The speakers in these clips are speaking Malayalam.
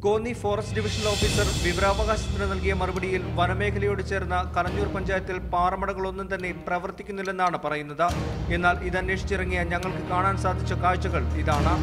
കോന്നി ഫോറസ്റ്റ് ഡിവിഷണൽ ഓഫീസർ വിവരാവകാശത്തിന് നൽകിയ മറുപടിയിൽ വനമേഖലയോട് ചേർന്ന കലഞ്ഞൂർ പഞ്ചായത്തിൽ പാറമടകളൊന്നും തന്നെ പ്രവർത്തിക്കുന്നില്ലെന്നാണ് പറയുന്നത് എന്നാൽ ഇതന്വേഷിച്ചിറങ്ങിയ ഞങ്ങൾക്ക് കാണാൻ സാധിച്ച കാഴ്ചകൾ ഇതാണ്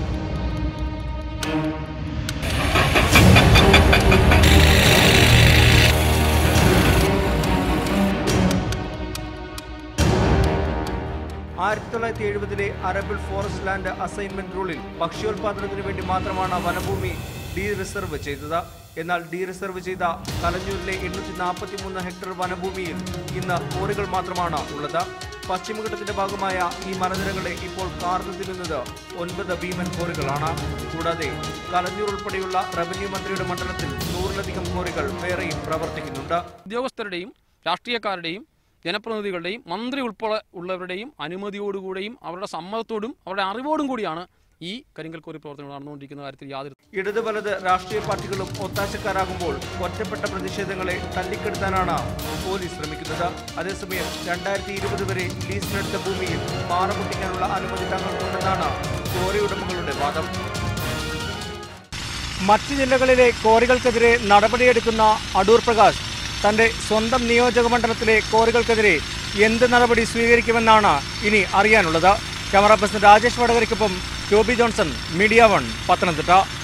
ആയിരത്തി തൊള്ളായിരത്തി എഴുപതിലെ അറബിൾ ഫോറസ്റ്റ് ലാൻഡ് അസൈൻമെന്റ് റൂളിൽ ഭക്ഷ്യോൽപാദനത്തിന് വേണ്ടി മാത്രമാണ് വനഭൂമി ഡി റിസർവ് ചെയ്തത് എന്നാൽ ഡി റിസർവ് ചെയ്ത കലഞ്ഞൂരിലെ എണ്ണൂറ്റി നാൽപ്പത്തി മൂന്ന് ഹെക്ടർ വനഭൂമിയിൽ ഇന്ന് കോറികൾ മാത്രമാണ് ഉള്ളത് പശ്ചിമഘട്ടത്തിന്റെ ഭാഗമായ ഈ മലനിരകളെ ഇപ്പോൾ കാർന്നു തിന്നുന്നത് ഒൻപത് ഭീമൻ കോറികളാണ് കൂടാതെ കലഞ്ഞൂർ ഉൾപ്പെടെയുള്ള റവന്യൂ മന്ത്രിയുടെ മണ്ഡലത്തിൽ നൂറിലധികം കോറികൾ വേറെയും പ്രവർത്തിക്കുന്നുണ്ട് ഉദ്യോഗസ്ഥരുടെയും രാഷ്ട്രീയക്കാരുടെയും ജനപ്രതിനിധികളുടെയും മന്ത്രി ഉൾപ്പെടെ ഉള്ളവരുടെയും അനുമതിയോടുകൂടിയും അവരുടെ സമ്മതത്തോടും അവരുടെ അറിവോടും കൂടിയാണ് ഈ കരിങ്കൽ കോറി പ്രവർത്തനങ്ങൾ നടന്നുകൊണ്ടിരിക്കുന്ന കാര്യത്തിൽ യാതൊരു ഇടത് വലത് രാഷ്ട്രീയ പാർട്ടികളും ഒത്താശക്കാരാകുമ്പോൾ ഒറ്റപ്പെട്ട പ്രതിഷേധങ്ങളെ തല്ലിക്കെടുത്താനാണ് പോലീസ് ശ്രമിക്കുന്നത് അതേസമയം രണ്ടായിരത്തി ഇരുപത് വരെ ലീസിനെടുത്ത ഭൂമിയിൽ പാറ പൊട്ടിക്കാനുള്ള അനുമതി തങ്ങൾക്കുണ്ടെന്നാണ് കോറി ഉടമകളുടെ വാദം മറ്റ് ജില്ലകളിലെ കോറികൾക്കെതിരെ നടപടിയെടുക്കുന്ന അടൂർ പ്രകാശ് തന്റെ സ്വന്തം നിയോജക മണ്ഡലത്തിലെ കോറികൾക്കെതിരെ എന്ത് നടപടി സ്വീകരിക്കുമെന്നാണ് ഇനി അറിയാനുള്ളത് ക്യാമറ പേഴ്സൺ രാജേഷ് വടകരയ്ക്കൊപ്പം Toby Johnson media one Pathanamthitta